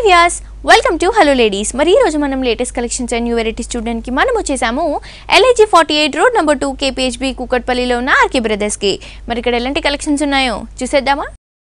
Vyas welcome to hello ladies మరి ఈ రోజు మనం latest collections and new varieties చూడడానికి మనం వచ్చేసాము LIG forty eight road number two KPHB కూకట్పల్లిలో ఉన్న ఆర్కే బ్రదర్స్కి మరి ఇక్కడ ఎలాంటి కలెక్షన్స్ ఉన్నాయో చూసేద్దామా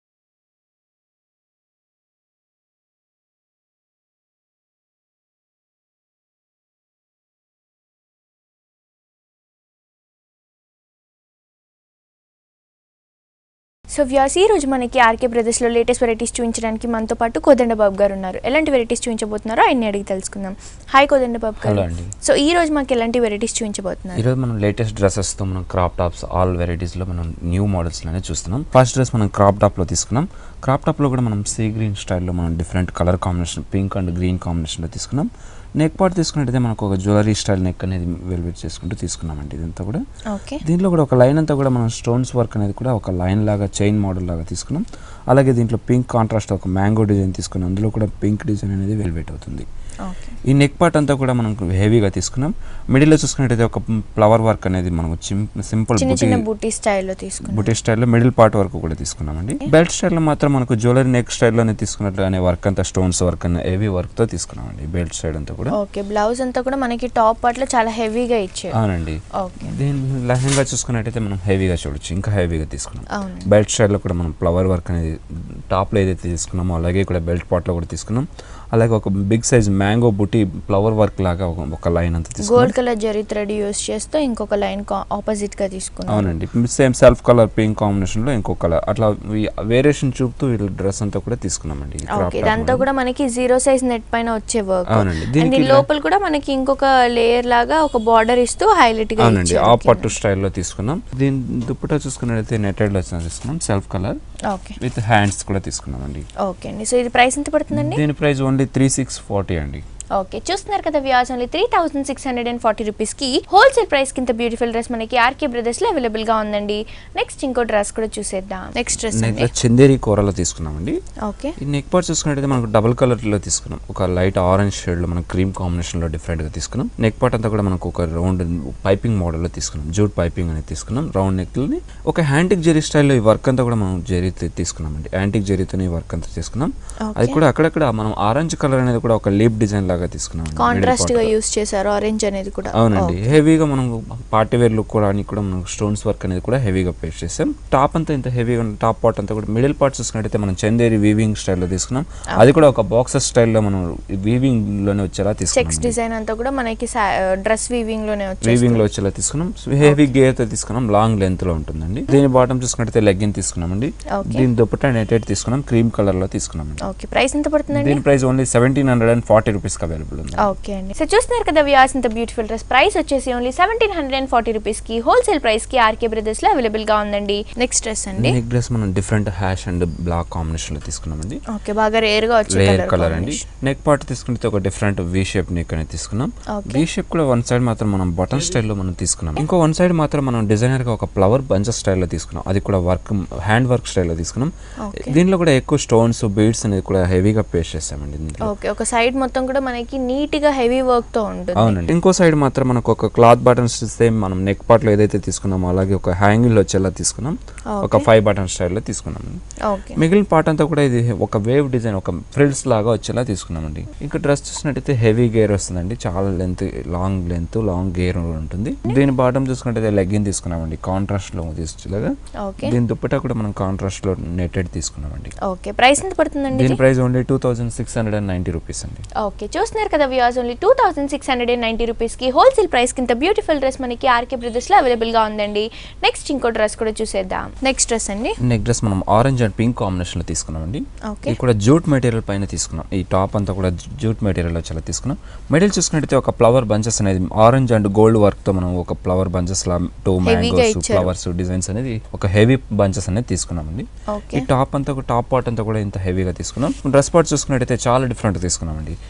సో వ్యాస్ ఈ రోజు మనకి ఆర్కే బ్రదర్స్లో లేటెస్ట్ వెరైటీస్ చూపించడానికి మనతో పాటు కోదండ బాబు గారు ఉన్నారు ఎలాంటి వెరైటీస్ చూపించబోతున్నారో ఆయన్ని అడిగి తెలుసుకుందాం హాయ్ కోదండ బాబు గారు హలో అండి సో ఈ రోజు మాకు ఎలాంటి వెరైటీస్ చూపించబోతున్నారు ఈరోజు మనం లేటెస్ట్ డ్రెస్సెస్తో మనం క్రాప్ టాప్స్ ఆల్ వెరైటీస్లో మనం న్యూ మోడల్స్లోనే చూస్తున్నాం ఫస్ట్ డ్రెస్ మనం క్రాప్ టాప్లో తీసుకున్నాం క్రాప్ టాప్లో కూడా మనం సీ గ్రీన్ స్టైల్లో మనం different colour combination pink and green కాంబినేషన్లో తీసుకున్నాం నెక్ పార్ట్ తీసుకున్నట్టయితే మనకు ఒక జ్యువెలరీ స్టైల్ నెక్ అనేది వెల్వెట్ చేసుకుంటూ తీసుకున్నామండి ఇదంతా కూడా ఓకే దీంట్లో కూడా ఒక లైన్ అంతా కూడా మనం స్టోన్స్ వర్క్ అనేది కూడా ఒక లైన్ లాగా చైన్ మోడల్ లాగా తీసుకున్నాం అలాగే దీంట్లో పింక్ కాంట్రాస్ట్ ఒక మ్యాంగో డిజైన్ తీసుకున్నాం అందులో కూడా పింక్ డిజైన్ అనేది వెల్వెట్ అవుతుంది ఓకే ఈ నెక్ పార్ట్ అంతా కూడా మనం హెవీగా తీసుకున్నాం మిడిల్లో చూసుకున్నట్టయితే ఒక ఫ్లవర్ వర్క్ అనేది మనం సింపుల్ చిన్న బుటీ చిన్న బూటీ స్టైల్లో తీసుకున్నాం బుటీ స్టైల్లో మిడిల్ పార్ట్ వరకు కూడా తీసుకున్నామండి బెల్ట్ స్టైల్లో మాత్రం మనకు జ్యువెలరీ నెక్ స్టైల్లోనే తీసుకున్నట్లు అనే వర్క్ అంతా స్టోన్స్ వర్క్ అనే హెవీ వర్క్తో తీసుకున్నామండి బెల్ట్ సైడ్ అంతా కూడా ఓకే బ్లౌజ్ అంతా కూడా మనకి టాప్ పార్ట్లో చాలా హెవీగా ఇచ్చారు అవునండి ఓకే దీని లెహంగా చూసుకున్నట్టయితే మనం హెవీగా చూడొచ్చు ఇంకా హెవీగా తీసుకున్నాం అవును బెల్ట్ స్టైల్లో కూడా మనం ఫ్లవర్ వర్క్ అనేది టాప్లో ఏదైతే తీసుకున్నామో అలాగే కూడా బెల్ట్ పార్ట్లో కూడా తీసుకున్నాం అలాగే ఒక బిగ్ సైజ్ మ్యాంగో బుట్టి ఫ్లవర్ వర్క్ లాగా ఒక- ఒక లైన్ అంతా తీసుకున్నాం gold colour zari thread use చేస్తూ ఇంకొక లైన్ ఆపోజిట్ గా తీసుకున్నాం అవునండి same self colour pink combination లో ఇంకో కలర్ అట్లా వేరియేషన్ చూపుతూ వీళ్ళు డ్రెస్ అంతా కూడా తీసుకున్నామండి ఈ crop ఓకే top ఇదంతా model. కూడా మనకి జీరో సైజ్ నెట్ పైన వచ్చే వర్క్ అవునండి. అండ్ దీనికి దీని లోపల కూడా మనకి ఇంకొక లేయర్ లాగా ఒక బార్డర్ ఇస్తూ హైలైట్ గా అవునండి ఇచ్చారు ఆ పట్టు స్టైల్లో తీసుకున్నాం దీని దుప్పటా చూసుకున్నట్లయితే నెటెడ్ లో తీసుకున్నాం self colour okay with hands కూడా తీసుకున్నామండి ఓకే అండి సో ఇది ప్రైస్ ఎంత పడుతుందండి దీని price only three six forty అండి ఓకే చూస్తున్నారు కదా views only three thousand six hundred and forty rupees కి హోల్సేల్ ప్రైస్ కింద బ్యూటిఫుల్ డ్రెస్ మనకి ఆర్కే బ్రదర్స్ లో అవైలబుల్ గా ఉందండి నెక్స్ట్ ఇంకో డ్రెస్ కూడా చూసేద్దాం నెక్స్ట్ డ్రెస్ అండి నెక్ చందేరి కూరలో తీసుకున్నామండి ఓకే ఈ నెక్ పార్ట్ చూసుకున్నట్టయితే మనకు డబుల్ కలర్ లో తీసుకున్నాం ఒక లైట్ ఆరెంజ్ షేడ్ లో మనం క్రీమ్ కాంబినేషన్ లో డిఫరెంట్ గా తీసుకున్నాం నెక్ పార్ట్ అంతా కూడా మనకు ఒక రౌండ్ పైపింగ్ మోడల్ లో తీసుకున్నాం జూట్ పైపింగ్ అనేది తీసుకున్నాం రౌండ్ నెక్ ని ఒక హ్యాంటిక్ జెరీ స్టైల్లో ఈ వర్క్ అంతా కూడా మనం జెరీ తీసుకున్నామండి యాంటిక్ జెరీతో ఈ వర్క్ అంతా తీసుకున్నాం అది కూడా అక్కడక్కడ మనం ఆరెంజ్ కలర్ అనేది కూడా ఒక లీప్ డిజైన్ లాగా తీసుకున్నాం కాంట్రాస్ట్ గా యూస్ చేశారు ఆరెంజ్ అనేది కూడా అవునండి హెవీగా మనం పార్టీ వేర్ లుక్ కూడా అని కూడా మనం స్టోన్స్ వర్క్ అనేది కూడా హెవీగా పేస్ట్ చేసాం టాప్ అంతా ఇంత హెవీగా టాప్ పార్ట్ అంతా కూడా మిడిల్ పార్ట్ చూసుకున్నట్టయితే మనం చందేరి వీవింగ్ స్టైల్లో తీసుకున్నాం అది కూడా ఒక బాక్సెస్ స్టైల్లో మనం వీవింగ్ లోనే వచ్చేలా చెక్స్ తీసుకున్నాం డిజైన్ అంతా కూడా మనకి డ్రెస్ వీవింగ్ లోనే వచ్చేసి వీవింగ్ లో వచ్చేలా తీసుకున్నాం హెవీ గేర్ తో తీసుకున్నాం లాంగ్ లెంత్ లో ఉంటుందండి దీని బాటం చూసుకున్నట్టయితే లెగ్గిన్ తీసుకున్నామండి Okay. దీని దుప్పట నెటెడ్ తీసుకున్నాం క్రీమ్ కలర్ లో తీసుకున్నామండి ఓకే ప్రైస్ ఎంత పడుతుందండి దీని price only seventeen hundred and forty rupees available ఉంది ఓకే అండి సో చూస్తున్నారు కదా వ్యూయర్స్ ఇంత బ్యూటిఫుల్ డ్రెస్ ప్రైస్ వచ్చేసి only seventeen hundred and forty rupees కి హోల్సేల్ ప్రైస్ కి ఆర్కే బ్రదర్స్ లో అవైలబుల్ గా ఉందండి నెక్స్ట్ డ్రెస్ అండి నెక్ డ్రెస్ మనం different ash and black combination లో తీసుకున్నామండి ఓకే బాగా రేర్ గా వచ్చే లేయర్ కలర్ కలర్ అండి నెక్ పార్ట్ తీసుకుంటే ఒక డిఫరెంట్ వి షేప్ నెక్ అనేది తీసుకున్నాం Okay. వి షేప్ కూడా వన్ సైడ్ మాత్రం మనం బటన్ స్టైల్లో మనం తీసుకున్నాం ఇంకో వన్ సైడ్ మాత్రం మనం డిజైనర్ గా ఒక ఫ్లవర్ బంచెస్ స్టైల్లో తీసుకున్నాం అది కూడా వర్క్ హ్యాండ్ వర్క్ స్టైల్లో తీసుకున్నాం Okay. దీనిలో కూడా ఎక్కువ స్టోన్స్ బీడ్స్ అనేది కూడా హెవీగా పేస్ట్ చేస్తామండి దీంట్లో ఓకే ఒక సైడ్ మొత్తం కూడా మనకి నీట్ గా హెవీ వర్క్ తో ఉంటుంది అవునండి ఇంకో సైడ్ మాత్రం మనకు ఒక క్లాత్ బటన్స్ సేమ్ మనం నెక్ పార్ట్ లో ఏదైతే తీసుకున్నామో అలాగే ఒక హ్యాంగిల్ వచ్చేలా తీసుకున్నాం ఒక ఫైవ్ బటన్ స్టైల్లో తీసుకున్నాం ఓకే మిగిలిన పార్ట్ అంతా కూడా ఇది ఒక వేవ్ డిజైన్ ఒక ఫ్రిల్స్ లాగా వచ్చేలా తీసుకున్నామండి ఇంకా డ్రెస్ చూసినట్టయితే హెవీ గేర్ వస్తుందండి చాలా లెంత్ లాంగ్ లెంత్ లాంగ్ గేర్ ఉంటుంది దీని బాటం చూసుకున్నట్టయితే లెగ్గిన్ తీసుకున్నామండి కాంట్రాస్ట్ లో తీసుకులాగా ఓకే దీని దుప్పటా కూడా మనం కాంట్రాస్ట్ లో నెట్టెడ్ తీసుకున్నామండి ఓకే ప్రైస్ ఎంత పడుతుందండి దీని price only two thousand six hundred and ninety rupees అండి ఓకే చూస్తున్నారు కదా viewers only two thousand six hundred and ninety రూపీస్కి హోల్సేల్ ప్రైస్ కింద బ్యూటిఫుల్ డ్రెస్ మనకి ఆర్కే బ్రదర్స్లో అవైలబుల్గా ఉందండి నెక్స్ట్ ఇంకో డ్రెస్ కూడా చూసేద్దాం నెక్స్ట్ డ్రెస్ అండి నెక్ డ్రెస్ మనం ఆరెంజ్ అండ్ పింక్ కాంబినేషన్ లో తీసుకున్నామండి ఓకే ఇది కూడా జూట్ మెటీరియల్ పైన తీసుకున్నాం ఈ టాప్ అంతా కూడా జూట్ మెటీరియల్ వచ్చేలా తీసుకున్నాం మెటీరియల్ చూసుకున్నట్టయితే ఒక ఫ్లవర్ బంచెస్ అనేది ఆరెంజ్ అండ్ గోల్డ్ వర్క్ తో మనం ఒక ఫ్లవర్ బంచెస్ లా టూ Heavy గా మ్యాంగోస్ ఇచ్చారు. ఫ్లవర్స్ డిజైన్స్ అనేది ఒక హెవీ బంచెస్ అనేది తీసుకున్నామండి ఓకే ఈ టాప్ అంతా టాప్ పార్ట్ అంతా కూడా ఇంత హెవీగా తీసుకున్నాం డ్రెస్ పార్ట్ చూసుకున్నట్టయితే చాలా డిఫరెంట్ తీసుకున్నామండి ఇది కూడా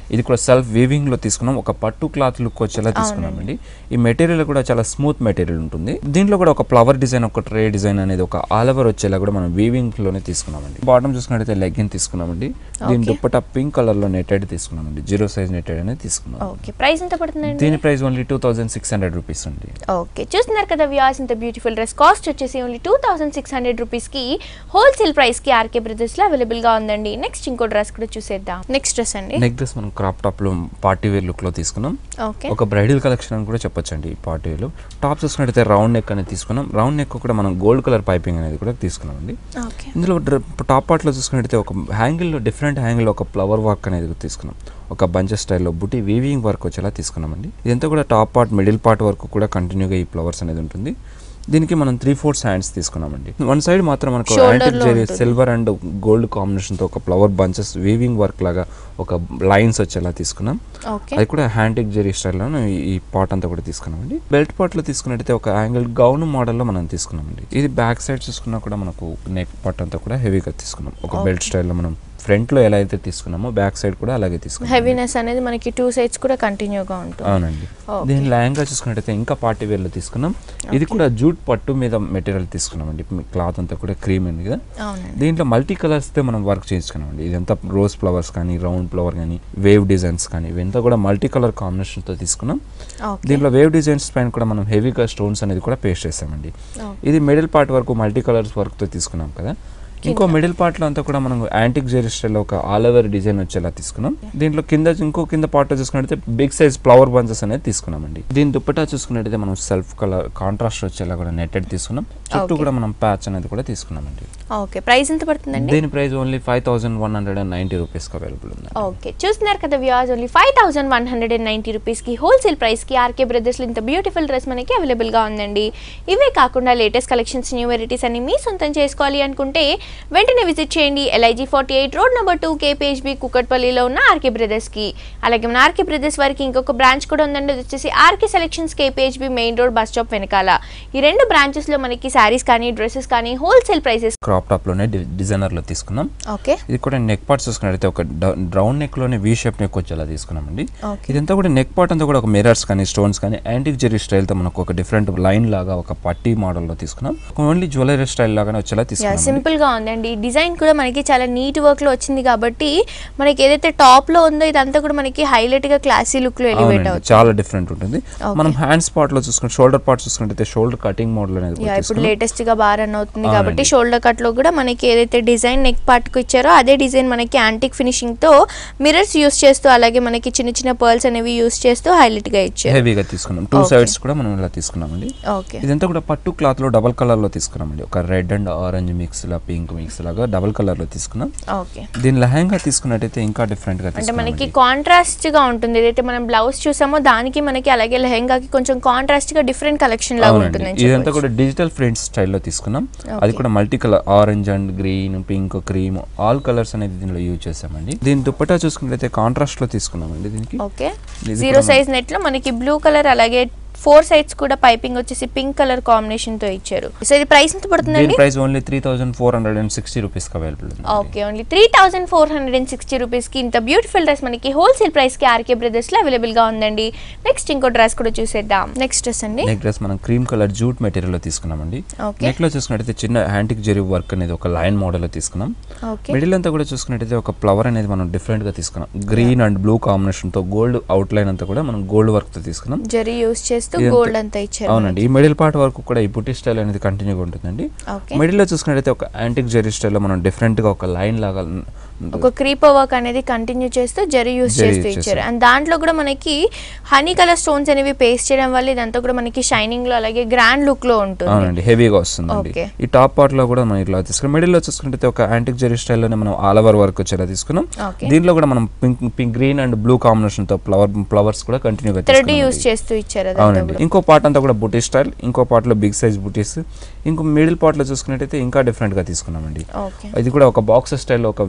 సెల్ఫ్ వీవింగ్ లో తీసుకున్నాం ఒక పట్టు క్లాత్ లుక్ వచ్చేలా తీసుకున్నామండి ఈ మెటీరియల్ కూడా చాలా స్మూత్ మెటీరియల్ ఉంటుంది దీంట్లో కూడా ఒక ఫ్లవర్ డిజైన్ ఒక ట్రే డిజైన్ అనేది ఒక ఆల్ ఓవర్ వచ్చేలా కూడా మనం వీవింగ్ లోనే తీసుకున్నామండి బాటమ్ చూసుకున్నట్టయితే లెగ్గిన్ తీసుకున్నామండి దీని దుప్పట పింక్ కలర్ లో నెట్టెడ్ తీసుకున్నామండి జీరో సైజ్ నెట్టెడ్ అనేది తీసుకున్నాం ఓకే ప్రైస్ ఎంత పడుతుందండి దీని price only two thousand six hundred rupees అండి ఓకే చూస్తున్నారు కదా వ్యూస్ ఇంత బ్యూటిఫుల్ డ్రెస్ కాస్ట్ వచ్చేసి only two thousand six hundred రూపీస్కి హోల్సేల్ ప్రైస్కి ఆర్కే బ్రదర్స్లో అవైలబుల్గా ఉందండి నెక్స్ట్ ఇంకో డ్రెస్ కూడా చూసేద్దాం నెక్స్ట్ డ్రెస్ అండి నెక్ డ్రెస్ మనం క్రాప్ టాప్ లో పార్టీ వేర్ లుక్ లో తీసుకున్నాం ఓకే ఒక బ్రైడల్ కలెక్షన్ అని కూడా చెప్పొచ్చండి ఈ పార్టీ వేర్లో టాప్ చూసుకున్నట్టయితే రౌండ్ నెక్ అనేది తీసుకున్నాం రౌండ్ నెక్ కూడా మనం గోల్డ్ కలర్ పైపింగ్ అనేది కూడా తీసుకున్నామండి ఓకే ఇందులో డ్ర- టాప్ పార్ట్లో చూసుకున్నట్టయితే ఒక హ్యాంగిల్లో డిఫరెంట్ హ్యాంగిల్లో ఒక ఫ్లవర్ వర్క్ అనేది కూడా తీసుకున్నాం ఒక బంచ్ స్టైల్లో బుట్టి వీవింగ్ వర్క్ వచ్చేలా తీసుకున్నామండి ఇదంతా కూడా టాప్ పార్ట్ మిడిల్ పార్ట్ వరకు కూడా కంటిన్యూగా ఈ ఫ్లవర్స్ అనేది ఉంటుంది దీనికి మనం త్రీ ఫోర్త్ హ్యాండ్స్ తీసుకున్నామండి వన్ సైడ్ మాత్రం మనకు Shoulder యాంటిక్ లో జెరీ ఉంటుంది. సిల్వర్ అండ్ గోల్డ్ కాంబినేషన్తో ఒక ఫ్లవర్ బంచెస్ వీవింగ్ వర్క్ లాగా ఒక లైన్స్ వచ్చేలా తీసుకున్నాం ఓకే అది కూడా హ్యాంటిక్ జెరీ స్టైల్లో ఈ పాట్ అంతా కూడా తీసుకున్నామండి బెల్ట్ పార్ట్ లో తీసుకున్నట్టయితే ఒక యాంగిల్ గౌన్ మోడల్లో మనం తీసుకున్నామండి ఇది బ్యాక్ సైడ్ చూసుకున్నా కూడా మనకు నెక్ పార్ట్ అంతా కూడా హెవీగా తీసుకున్నాం ఒక బెల్ట్ స్టైల్లో మనం ఫ్రంట్ లో ఎలా అయితే తీసుకున్నామో బ్యాక్ సైడ్ కూడా అలాగే తీసుకున్నాం హెవీనెస్ అనేది మనకి టూ సైడ్స్ కూడా కంటిన్యూగా ఉంటుంది అవునండి Okay. దీని లయంగా చూసుకున్నట్టయితే ఇంకా పార్టీ వేర్ లో తీసుకున్నాం ఇది కూడా జూట్ పట్టు మీద మెటీరియల్ తీసుకున్నామండి క్లాత్ అంతా కూడా క్రీమ్ ఉంది కదా అవునండి దీంట్లో మల్టీ కలర్స్ తో మనం వర్క్ చేయించుకున్నామండి ఇదంతా రోజ్ ఫ్లవర్స్ కానీ రౌండ్ ఫ్లవర్ కానీ వేవ్ డిజైన్స్ కానీ ఇవంతా కూడా మల్టీ కలర్ కాంబినేషన్ తో తీసుకున్నాం ఓకే దీంట్లో వేవ్ డిజైన్స్ పైన కూడా మనం హెవీగా స్టోన్స్ అనేది కూడా పేస్ట్ చేసామండి ఓకే ఇది మిడిల్ పార్ట్ వరకు మల్టీ కలర్స్ వర్క్ తో తీసుకున్నాం కదా ఇంకో మిడిల్ పార్ట్ లో అంతా కూడా మనం యాంటిక్ జెరీ స్టైల్ ఒక ఆల్ ఓవర్ డిజైన్ వచ్చేలా తీసుకున్నాం దీంట్లో కింద ఇంకో కింద పార్ట్ చూసుకున్నట్టయితే బిగ్ సైజ్ ఫ్లవర్ బంచెస్ అనేది తీసుకున్నామండి దీని దుప్పటా చూసుకున్నట్టయితే మనం సెల్ఫ్ కలర్ కాంట్రాస్ట్ వచ్చేలా కూడా నెట్టెడ్ తీసుకున్నాం చుట్టూ Okay. కూడా మనం ప్యాచ్ అనేది కూడా తీసుకున్నామండి ఓకే ప్రైస్ ఎంత పడుతుందండి దీని price only five thousand one hundred and ninety రూపీస్కి అవైలబుల్ ఉంది ఓకే చూస్తున్నారు కదా views only five thousand one hundred and ninety రూపీస్కి హోల్సేల్ ప్రైస్కి ఆర్కే బ్రదర్స్లో ఇంత బ్యూటిఫుల్ డ్రెస్ మనకి అవైలబుల్గా ఉందండి ఇవే కాకుండా లేటెస్ట్ కలెక్షన్స్ న్యూ వెరైటీస్ అన్ని మీ సొంతం చేసుకోవాలి అనుకుంటే వెంటనే విజిట్ చేయండి LIG forty eight road number two KPHB కుక్కట్పల్లిలో ఉన్న ఆర్కే బ్రదర్స్కి అలాగే మన ఆర్కే బ్రదర్స్ వారికి ఇంకొక బ్రాంచ్ కూడా ఉందండి అది వచ్చేసి RK selections KPHB main road bus stop వెనకాల ఈ రెండు బ్రాంచెస్లో మనకి శారీస్ కానీ డ్రెస్సెస్ కానీ హోల్సేల్ ప్రైసెస్ క్రాప్ టాప్ లోనే డిజైనర్ లో తీసుకున్నాం ఓకే ఇది కూడా నెక్ పార్ట్ చూసుకున్నట్టయితే ఒక రౌండ్ నెక్ లోనే వీ షేప్ నెక్ వచ్చేలా తీసుకున్నామండి ఓకే ఇదంతా కూడా నెక్ పార్ట్ అంతా కూడా ఒక మిరర్స్ కానీ స్టోన్స్ కానీ యాంటిక్ జెరీ స్టైల్ తో మనకు ఒక డిఫరెంట్ లైన్ లాగా ఒక పట్టీ మోడల్ లో తీసుకున్నాం ఓన్లీ జ్యువెలరీ స్టైల్ లాగానే వచ్చేలా యా తీసుకున్నాం సింపుల్ గా ఉందండి డిజైన్ కూడా మనకి చాలా నీట్ వర్క్ లో వచ్చింది కాబట్టి మనకి ఏదైతే టాప్ లో ఉందో ఇదంతా కూడా మనకి హైలైట్ గా క్లాసీ లుక్ లో ఎలివేట్ అవునండి, అవుతుంది చాలా డిఫరెంట్ ఉంటుంది Okay. మనం హ్యాండ్స్ పార్ట్ లో చూసుకుంటే షోల్డర్ పార్ట్ చూసుకుంటే షోల్డర్ కటింగ్ మోడల్ అనేది కూడా యా ఇప్పుడు తీసుకున్నాం. లేటెస్ట్ గా బాగా రన్ అవుతుంది అవునండి. కాబట్టి షోల్డర్ కట్ లో కూడా మనకి ఏదైతే డిజైన్ నెక్ పార్ట్ కు ఇచ్చారో అదే డిజైన్ మనకి యాంటిక్ ఫినిషింగ్ తో మిరర్స్ యూస్ చేస్తూ అలాగే మనకి చిన్న చిన్న పర్ల్స్ అనేవి యూస్ చేస్తూ హైలైట్ గా ఇచ్చారు హెవీగా తీసుకున్నాం టూ Okay. సైడ్స్ కూడా మనం ఇలా తీసుకున్నామండి ఓకే ఇదంతా కూడా పట్టు క్లాత్ లో డబల్ కలర్ లో తీసుకున్నామండి ఒక రెడ్ అండ్ ఆరెంజ్ మిక్స్ లా పింక్ మిక్స్ లాగా డబల్ కలర్ లో తీసుకున్నాం ఓకే దీని లెహంగా తీసుకున్నట్టయితే ఇంకా డిఫరెంట్ గా అంటే మనకి తీసుకున్నామండి కాంట్రాస్ట్ గా ఉంటుంది ఏదైతే మనం బ్లౌజ్ చూసామో దానికి మనకి అలాగే లెహంగాకి కొంచెం కాంట్రాస్ట్ గా డిఫరెంట్ కలెక్షన్ లాగా అవునండి ఉంటుంది ఇదంతా కూడా డిజిటల్ ప్రింట్ స్టైల్లో తీసుకున్నాం అది Okay. కూడా multi colour orange and green pink cream all colours అనేది దీనిలో యూజ్ చేసామండి దీని దుప్పటా చూసుకున్నట్లయితే కాంట్రాస్ట్ లో తీసుకున్నామండి దీనికి ఓకే ఇది జీరో కూడా సైజ్ నెట్ లో మనకి బ్లూ కలర్ అలాగే ఫోర్ సైడ్స్ కూడా పైపింగ్ వచ్చేసి పింక్ కలర్ కాంబినేషన్ తో ఇచ్చారు సో ఇది ప్రైస్ ఎంత దీని పడుతుందండి price only three thousand four hundred and sixty rupees available ఉంది okay only three thousand four hundred and sixty రూపీస్కి ఇంత బ్యూటిఫుల్ డ్రెస్ మనకి హోల్సేల్ ప్రైస్కి ఆర్కే బ్రదర్స్లో అవైలబుల్గా ఉందండి నెక్స్ట్ ఇంకో డ్రెస్ కూడా చూసేద్దాం నెక్స్ట్ డ్రెస్ అండి నెక్ డ్రెస్ మనం క్రీమ్ కలర్ జూట్ మెటీరియల్ లో తీసుకున్నామండి ఓకే నెక్ లో చూసుకున్నట్టయితే చిన్న హ్యాంటిక్ జెరీ వర్క్ అనేది ఒక లైన్ మోడల్ లో తీసుకున్నాం ఓకే మిడిల్ అంతా కూడా చూసుకున్నట్టయితే ఒక ఫ్లవర్ అనేది మనం డిఫరెంట్ గా తీసుకున్నాం గ్రీన్ అండ్ బ్లూ కాంబినేషన్ తో గోల్డ్ అవుట్ లైన్ అంతా కూడా మనం గోల్డ్ వర్క్ తో తీసుకున్నాం జరీ యూస్ చేస్తూ ఇదంతా- గోల్డ్ అంతా ఇచ్చారు అవునండి ఈ మిడిల్ పార్ట్ వరకు కూడా ఈ బుట్టి స్టైల్ అనేది కంటిన్యూగా ఉంటుందండి ఓకే మిడిల్ లో చూసుకున్నట్టయితే ఒక యాంటిక్ జెరీ స్టైల్లో మనం డిఫరెంట్ గా ఒక లైన్ లాగా ఒక క్రీప్ వర్క్ అనేది కంటిన్యూ చేస్తూ జరీ యూస్ జరీ చేస్తూ use ఇచ్చారు చేశారు. అండ్ దాంట్లో కూడా మనకి హనీ కలర్ స్టోన్స్ అనేవి పేస్ట్ చేయడం వల్ల ఇదంతా కూడా మనకి షైనింగ్ లో అలాగే గ్రాండ్ లుక్ లో ఉంటుంది అవునండి హెవీగా వస్తుందండి Okay. ఈ టాప్ పార్ట్ లో కూడా మనం ఇట్లా తీసుకున్నాం మిడిల్ లో చూసుకుంటే ఒక యాంటిక్ జెరీ స్టైల్లోనే మనం ఆల్ ఓవర్ వర్క్ వచ్చేలా తీసుకున్నాం ఓకే దీంట్లో కూడా మనం pink pink green and blue combination తో ఫ్లవర్ ఫ్లవర్స్ కూడా కంటిన్యూగా థ్రెడ్ యూస్ చేస్తూ ఇచ్చారు అదంతా అవునండి కూడా ఇంకో పార్ట్ అంతా కూడా బుటీ స్టైల్ ఇంకో పార్ట్ లో బిగ్ సైజ్ బుటీస్ ఇంకో మిడిల్ పార్ట్ లో చూసుకున్నట్టయితే ఇంకా డిఫరెంట్ గా తీసుకున్నామండి ఓకే ఇది కూడా ఒక బాక్స్ స్టైల్ ఒక వేవ్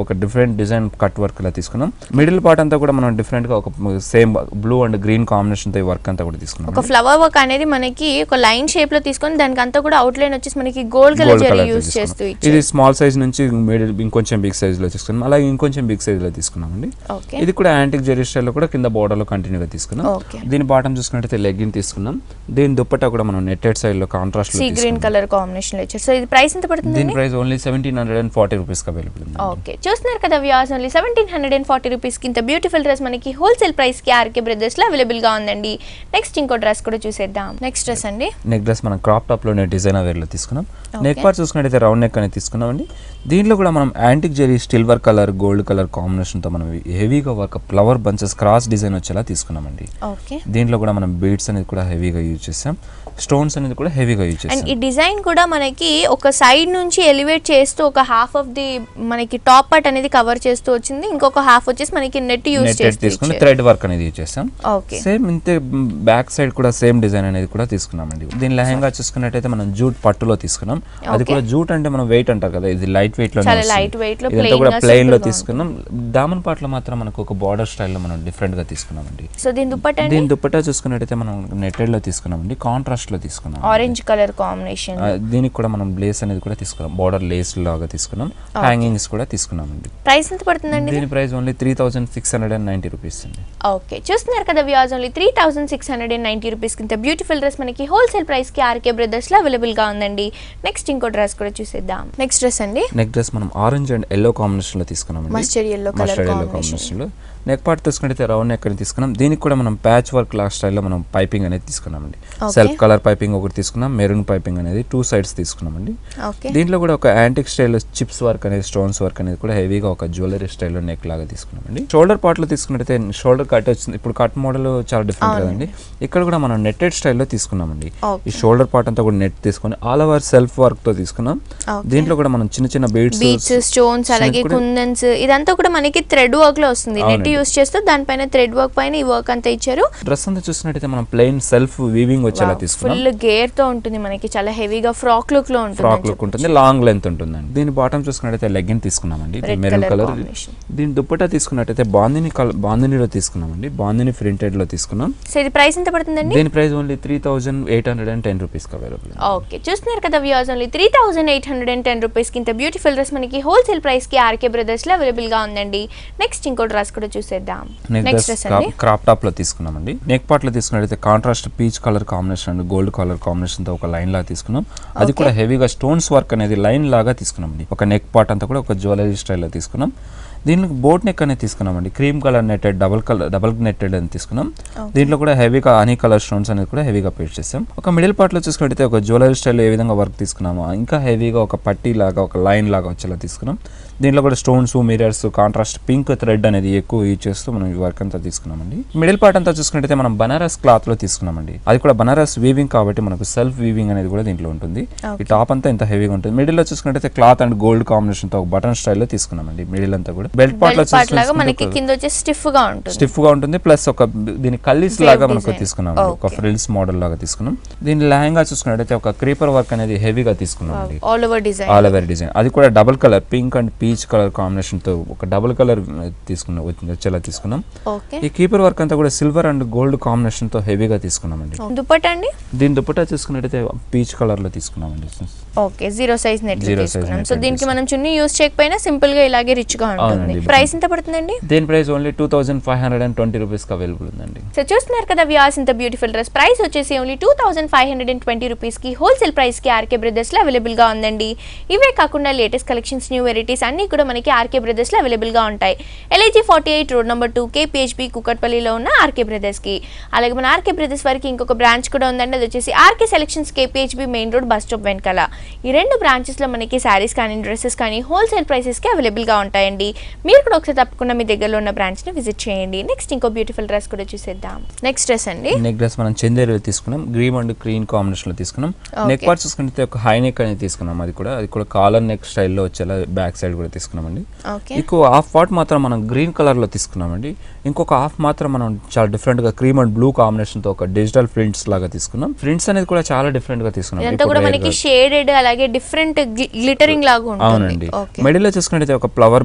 ఒక డిఫరెంట్ డిజైన్ కట్ వర్క్ ఇలా తీసుకున్నాం మిడిల్ పార్ట్ అంతా కూడా మనం డిఫరెంట్ గా ఒక same blue and green combination తో ఈ వర్క్ అంతా కూడా తీసుకున్నాం ఒక ఫ్లవర్ వర్క్ అనేది మనకి ఒక లైన్ షేప్ లో తీసుకొని దానికి అంతా కూడా అవుట్ లైన్ వచ్చేసి మనకి gold colour Gold zari colour తో యూస్ తీసుకున్నాం. చేస్తూ ఇది స్మాల్ సైజ్ నుంచి మిడిల్ ఇంకొంచెం బిగ్ సైజ్ లో తీసుకున్నాం అలాగే ఇంకొంచెం బిగ్ సైజ్ లో తీసుకున్నామండి ఓకే ఇది కూడా యాంటిక్ జెరీ స్టైల్ లో కూడా కింద border లో కంటిన్యూ గా తీసుకున్నాం ఓకే దీని బాటం చూసుకున్నట్టయితే లెగ్గిన్ తీసుకున్నాం దీని దుప్పట్టా కూడా మనం నెట్టెడ్ సైడ్ లో కాంట్రాస్ట్ లో సీ గ్రీన్ తీసుకున్నాం కలర్ కాంబినేషన్ లో ఇచ్చారు సో ఇది ప్రైస్ ఎంత దీని పడుతుంది price only seventeen hundred and forty rupees available ఉంది ఓకే చూస్తున్నారు కదా views only seventeen hundred and forty rupees కి ఇంత బ్యూటిఫుల్ డ్రెస్ మనకి హోల్సేల్ ప్రైస్ కి ఆర్కే బ్రదర్స్ లో అవైలబుల్ గా ఉందండి నెక్స్ట్ ఇంకో డ్రెస్ కూడా చూసేద్దాం నెక్స్ట్ డ్రెస్ అండి నెక్ డ్రెస్ మనం క్రాప్ టాప్ లోనే డిజైన్ వేర్లో తీసుకున్నాం Okay. నెక్ పార్ట్ చూసుకున్నట్టయితే రౌండ్ నెక్ అనేది తీసుకున్నామండి దీంట్లో కూడా మనం antique zari silver colour gold colour కాంబినేషన్తో మనం హెవీగా work flower bunches cross design వచ్చేలా తీసుకున్నామండి ఓకే దీంట్లో కూడా మనం బీడ్స్ అనేది కూడా హెవీగా యూజ్ చేసాం స్టోన్స్ అనేది కూడా హెవీగా యూజ్ అండ్ చేసాం ఈ డిజైన్ కూడా మనకి ఒక సైడ్ నుంచి ఎలివేట్ చేస్తూ ఒక హాఫ్ ఆఫ్ ది మనకి టాప్ పార్ట్ అనేది కవర్ చేస్తూ వచ్చింది ఇంకొక హాఫ్ వచ్చేసి మనకి నెట్ యూస్ నెట్టెడ్ చేస్తూ తీసుకుని ఇచ్చారు. థ్రెడ్ వర్క్ అనేది యూజ్ చేసాం ఓకే సేమ్ ఇంతే బ్యాక్ సైడ్ కూడా సేమ్ డిజైన్ అనేది కూడా తీసుకున్నామండి దీని లెహంగా చూసుకున్నట్టయితే మనం జూట్ పట్టులో తీసుకున్నాం అది Okay. కూడా జూట్ అంటే మనం వెయిట్ అంటారు కదా ఇది లైట్ వెయిట్ లో చాలా light weight లో ఇదంతా plain కూడా గా ప్లెయిన్ లో simple గా తీసుకున్నాం దామన్ పాటలో మాత్రం మనకు ఒక బార్డర్ స్టైల్లో మనం డిఫరెంట్ గా తీసుకున్నామండి సో దీని దుప్పట్ అండి దీని దుప్పట్టా చూసుకున్నట్టయితే మనం నెట్టెడ్ లో తీసుకున్నామండి కాంట్రాస్ట్ లో తీసుకున్నాం ఆరెంజ్ కలర్ కాంబినేషన్ ఆ, దీనికి కూడా మనం బ్లేస్ అనేది కూడా తీసుకున్నాం బార్డర్ లేస్ లాగా తీసుకున్నాం హ్యాంగింగ్స్ కూడా తీసుకున్నామండి ప్రైస్ ఎంత పడుతుందండి దీని price only three thousand six hundred and ninety rupees అండి ఓకే చూస్తున్నారు కదా views only three thousand six hundred and ninety rupees కింద బ్యూటిఫుల్ డ్రెస్ మనకి హోల్సేల్ ప్రైస్ కి ఆర్కే బ్రదర్స్ లో అవైలబుల్ గా ఉందండి నెక్స్ట్ ఇంకో డ్రెస్ కూడా చూసేద్దాం నెక్స్ట్ డ్రెస్ అండి నెక్ డ్రెస్ మనం ఆరెంజ్ అండ్ ఎల్లో కాంబినేషన్ లో తీసుకున్నామండి mustard yellow colour mustard yellow combination combination లో నెక్ పార్ట్ తీసుకుంటే రౌండ్ నెక్ అని తీసుకున్నాం దీనికి కూడా మనం ప్యాచ్ వర్క్ లాస్ట్ స్టైల్లో మనం పైపింగ్ అనేది తీసుకున్నామండి Okay. సెల్ఫ్ కలర్ పైపింగ్ ఒకటి తీసుకున్నాం మెరూన్ పైపింగ్ అనేది టూ సైడ్స్ తీసుకున్నామండి ఓకే దీంట్లో కూడా ఒక యాంటిక్ స్టైల్లో చిప్స్ వర్క్ అనేది స్టోన్స్ వర్క్ అనేది కూడా హెవీగా ఒక జ్యువెలరీ స్టైల్లో నెక్ లాగా తీసుకున్నామండి షోల్డర్ పార్ట్ లో తీసుకున్నట్టయితే షోల్డర్ కట్ వచ్చింది ఇప్పుడు కట్ మోడల్ చాలా డిఫరెంట్ కదండి ఇక్కడ కూడా మనం నెట్టెడ్ స్టైల్లో తీసుకున్నామండి Okay. ఈ షోల్డర్ పార్ట్ అంతా కూడా నెట్ తీసుకొని ఆల్ ఓవర్ సెల్ఫ్ వర్క్ తో తీసుకున్నాం Okay. దీంట్లో కూడా మనం చిన్న చిన్న బీడ్స్ బీట్స్ స్టోన్స్ అలాగే కుందన్స్ ఇదంతా కూడా మనకి థ్రెడ్ వర్క్ లో వస్తుంది నెట్ అవునండి. యూస్ చేస్తూ దానిపైన థ్రెడ్ వర్క్ పైన ఈ వర్క్ అంతా ఇచ్చారు డ్రెస్ అంతా చూసినట్టయితే మనం ప్లెయిన్ సెల్ఫ్ వీవింగ్ వచ్చేలా తీసుకున్నాం ఫుల్ గేర్ తో ఉంటుంది మనకి చాలా హెవీగా ఫ్రాక్ లుక్ లో ఉంటుంది ఫ్రాక్ లుక్ ఉంటుంది లాంగ్ లెంత్ ఉంటుందండి దీని బాటమ్ చూసుకున్నట్టయితే లెగ్గిన్ తీసుకున్నామండి Red maroon colour colour combination. దీని దుప్పటా తీసుకున్నట్టయితే బాందిని కలర్ బాందినిలో తీసుకున్నామండి బాందిని ప్రింటెడ్ లో తీసుకున్నాం సో ఇది ప్రైస్ ఎంత పడుతుందండి దీని price only three thousand eight hundred and ten rupees available okay చూస్తున్నారు కదా views only three thousand eight hundred and ten rupees కి ఇంత బ్యూటిఫుల్ డ్రెస్ మనకి హోల్సేల్ ప్రైస్ కి ఆర్కే బ్రదర్స్ లో అవైలబుల్ గా ఉందండి నెక్స్ట్ ఇంకో డ్రెస్ కూడా చూసేద్దాం నెక్ నెక్స్ట్ డ్రెస్ డ్రెస్ అండి క్రాప్ టాప్ లో తీసుకున్నామండి నెక్ పార్ట్ లో తీసుకున్నట్టయితే contrast peach colour combination and gold colour combination తో ఒక లైన్ లాగా తీసుకున్నాం అది కూడా హెవీగా స్టోన్స్ వర్క్ అనేది లైన్ లాగా తీసుకున్నామండి ఒక నెక్ పార్ట్ అంతా కూడా ఒక జ్యువెలరీ స్టైల్లో తీసుకున్నాం దీనికి బోట్ నెక్ అనేది తీసుకున్నామండి cream colour netted double colour double netted అని తీసుకున్నాం దీంట్లో కూడా హెవీగా హనీ కలర్ స్టోన్స్ అనేది కూడా హెవీగా పేస్ట్ చేసాం ఒక మిడిల్ పార్ట్ లో చూసుకుంటే ఒక జ్యువెలరీ స్టైల్ ఏ విధంగా వర్క్ తీసుకున్నామో ఇంకా హెవీగా ఒక పట్టీ లాగా ఒక లైన్ లాగా వచ్చేలా తీసుకున్నాం దీంట్లో కూడా stones mirrors contrast pink thread అనేది ఎక్కువ యూజ్ చేస్తూ మనం ఈ వర్క్ అంతా తీసుకున్నామండి మిడిల్ పార్ట్ అంతా చూసుకుంటే మనం బనారస్ క్లాత్ లో తీసుకున్నామండి అది కూడా బనారస్ వీవింగ్ కాబట్టి మనకు సెల్ఫ్ వీవింగ్ అనేది కూడా దీంట్లో ఉంటుంది ఈ టాప్ అంతా ఇంత హెవీగా ఉంటుంది మిడిల్ లో చూసుకుంటే క్లాత్ అండ్ గోల్డ్ కాంబినేషన్ తో ఒక బటన్ స్టైల్లో తీసుకున్నామండి మిడిల్ అంతా కూడా బెల్ట్ పార్ట్ లో బెల్ట్ పార్ట్ లాగా మనకి చూసుకుంటే కింద వచ్చేసి స్టిఫ్ గా ఉంటుంది స్టిఫ్ గా ఉంటుంది ప్లస్ ఒక దీని కల్లీస్ Wave లాగా మనకు design. తీసుకున్నాం ఒక Okay. ఫ్రిల్స్ మోడల్ లాగా తీసుకున్నాం దీని లెహంగా చూసుకున్నట్టయితే ఒక క్రీపర్ వర్క్ అనేది హెవీగా తీసుకున్నాం అండి all over design all over design అది కూడా double colour pink and peach colour combination తో ఒక డబుల్ కలర్ తీసుకున్నాం వచ్చింది వచ్చేలా తీసుకున్నాం ఓకే ఈ కీపర్ వర్క్ అంతా కూడా సిల్వర్ అండ్ గోల్డ్ కాంబినేషన్ తో హెవీగా తీసుకున్నామండి దుప్పట్ అండి దీని దుప్పటా చూసుకున్నట్టయితే పీచ్ కలర్ లో తీసుకున్నామండి okay zero size net Zero size తీసుకున్నాం net సో దీనికి మనం చున్నీ యూస్ చేయకపోయినా సింపుల్ గా ఇలాగే రిచ్ గా ఉంటుంది అవునండి. ప్రైస్ ఎంత పడుతుందండి దీని price only two thousand five hundred and twenty రూపీస్కి అవైలబుల్ ఉందండి సో చూస్తున్నారు కదా వ్యాస్ ఇంత బ్యూటిఫుల్ డ్రెస్ ప్రైస్ వచ్చేసి only two thousand five hundred and twenty రూపీస్కి హోల్సేల్ ప్రైస్కి ఆర్కే బ్రదర్స్లో అవైలబుల్గా ఉందండి ఇవే కాకుండా లేటెస్ట్ కలెక్షన్స్ న్యూ వెరైటీస్ అన్నీ కూడా మనకి ఆర్కే బ్రదర్స్లో అవైలబుల్గా ఉంటాయి LIG forty eight road number two KPHB కుకట్పల్లిలో ఉన్న ఆర్కే బ్రదర్స్కి అలాగే మన ఆర్కే బ్రదర్స్ వారికి ఇంకొక బ్రాంచ్ కూడా ఉందండి అది వచ్చేసి RK selections KPHB main road bus stop వెనకాల ఈ రెండు బ్రాంచెస్లో మనకి శారీస్ కానీ డ్రెస్సెస్ కానీ హోల్సేల్ ప్రైసెస్కి అవైలబుల్గా ఉంటాయండి మీరు కూడా ఒకసారి తప్పకుండా మీ దగ్గరలో ఉన్న బ్రాంచ్ని విజిట్ చేయండి నెక్స్ట్ ఇంకో బ్యూటిఫుల్ డ్రెస్ కూడా చూసేద్దాం నెక్స్ట్ డ్రెస్ అండి నెక్ డ్రెస్ మనం చందేరి తీసుకున్నాం గ్రీన్ అండ్ గ్రీన్ కాంబినేషన్ లో తీసుకున్నాం నెక్ Okay. పార్ట్ చూసుకుంటే ఒక హై నెక్ అనేది తీసుకున్నాం అది కూడా అది కూడా కాలర్ నెక్ స్టైల్లో వచ్చేలా బ్యాక్ సైడ్ కూడా తీసుకున్నామండి ఓకే ఇంకో హాఫ్ పార్ట్ మాత్రం మనం గ్రీన్ కలర్ లో తీసుకున్నామండి ఇంకొక హాఫ్ మాత్రం మనం చాలా డిఫరెంట్ గా క్రీమ్ అండ్ బ్లూ కాంబినేషన్ తో ఒక డిజిటల్ ప్రింట్స్ లాగా తీసుకున్నాం ప్రింట్స్ అనేది కూడా చాలా డిఫరెంట్ గా తీసుకున్నాం ఇదంతా ఇప్పుడు కూడా rare మనకి గా. షేడెడ్ అలాగే డిఫరెంట్ గ్లిటరింగ్ లాగా ఉంటుంది అవునండి ఓకే మిడిల్ లో చూసుకుంటే ఒక ఫ్లవర్ బంచెస్